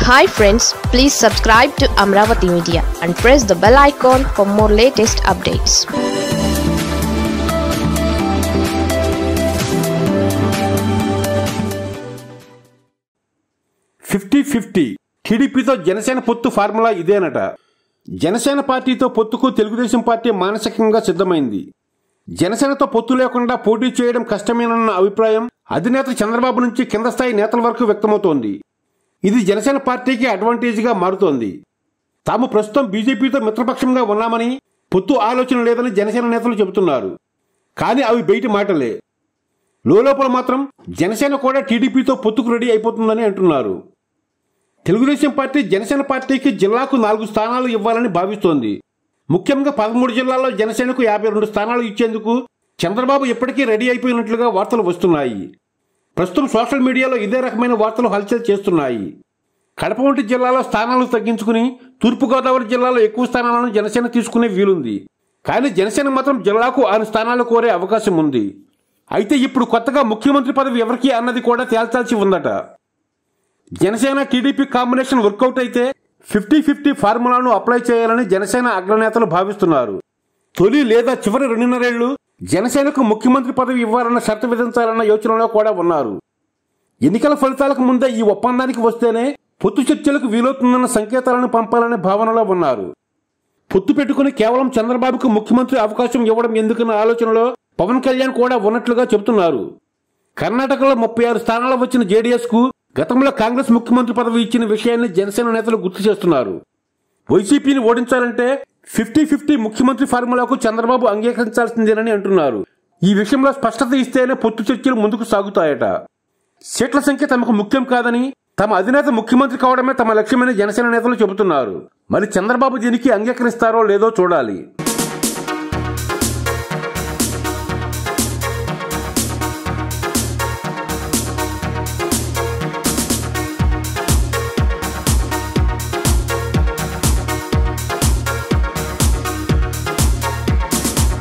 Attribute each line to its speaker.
Speaker 1: hi friends please subscribe to Amaravati media and press the bell icon for more latest updates
Speaker 2: fifty fifty టీడీపీతో జనసేన పొత్తు formula ఇదేనట Janasena పార్టీతో పొత్తుకు Telugu Desam party మానసికంగా సిద్ధమైంది జనసేనతో పొత్తు లేకుండా పోటీ చేయడం కష్టమేనన్న అభిప్రాయం అధినేత చంద్రబాబు నుంచి కింద స్థాయి నేతల వరకు వ్యక్తమవుతోంది ఇది జనసేన పార్టీకి అడ్వాంటేజ్గా మారుతోంది తాము ప్రస్తుతం బీజేపీతో మిత్రపక్షంగా ఉన్నామని పొత్తు ఆలోచన లేదని జనసేన నేతలు చెబుతున్నారు కానీ అవి బయటి మాటలే లోపల మాత్రం జనసేన కూడా టీడీపీతో పొత్తుకు రెడీ అయిపోతుందని అంటున్నారు తెలుగుదేశం పార్టీ జనసేన పార్టీకి జిల్లాకు నాలుగు స్థానాలు ఇవ్వాలని భావిస్తోంది ముఖ్యంగా పదమూడు జిల్లాల్లో జనసేనకు యాభై రెండు స్థానాలు ఇచ్చేందుకు చంద్రబాబు ఇప్పటికీ రెడీ అయిపోయినట్లుగా వార్తలు వస్తున్నాయి ప్రస్తుతం సోషల్ మీడియాలో ఇదే రకమైన వార్తలు హల్చల్ చేస్తున్నాయి కడప వంటి జిల్లాలో స్థానాలు తగ్గించుకుని తూర్పుగోదావరి జిల్లాలో ఎక్కువ స్థానాలను జనసేన తీసుకునే వీలుంది కానీ జనసేన మాత్రం జిల్లాకు ఆరు స్థానాలు కోరే అవకాశం ఉంది అయితే ఇప్పుడు కొత్తగా ముఖ్యమంత్రి పదవి ఎవరికి అన్నది కూడా తేల్చాల్సి ఉందట జనసేన టీడీపీ కాంబినేషన్ వర్కౌట్ అయితే ఫిఫ్టీ ఫిఫ్టీ ఫార్ములాను అప్లై చేయాలని జనసేన అగ్రనేతలు భావిస్తున్నారు తొలి లేదా చివరి రెండున్నరేళ్లు జనసేనకు ముఖ్యమంత్రి పదవి ఇవ్వాలన్న షరతు విధించాలన్న యోచనలో కూడా ఉన్నారు ఎన్నికల ఫలితాలకు ముందే ఈ ఒప్పందానికి వస్తేనే పొత్తు చర్చలకు వీలవుతుందన్న సంకేతాలను పంపాలనే భావనలో ఉన్నారు పొత్తు పెట్టుకుని కేవలం చంద్రబాబుకు ముఖ్యమంత్రి అవకాశం ఇవ్వడం ఎందుకన్న ఆలోచనలో పవన్ కళ్యాణ్ కూడా ఉన్నట్లుగా చెబుతున్నారు కర్ణాటకలో ముప్పై ఆరు స్థానాలు వచ్చిన జేడీఎస్ కు గతంలో కాంగ్రెస్ ముఖ్యమంత్రి పదవి ఇచ్చిన విషయాన్ని జనసేన నేతలు గుర్తు చేస్తున్నారు వైసీపీని ఓడించాలంటే ఫిఫ్టీ ఫిఫ్టీ ముఖ్యమంత్రి ఫార్ములాకు చంద్రబాబు అంగీకరించాల్సిందేనని అంటున్నారు ఈ విషయంలో స్పష్టత ఇస్తేనే పొత్తు చర్చలు ముందుకు సాగుతాయట సీట్ల సంఖ్య తమకు ముఖ్యం కాదని తమ అధినేత ముఖ్యమంత్రి కావడమే తమ లక్ష్యమని జనసేన నేతలు చెబుతున్నారు మరి చంద్రబాబు దీనికి అంగీకరిస్తారో లేదో చూడాలి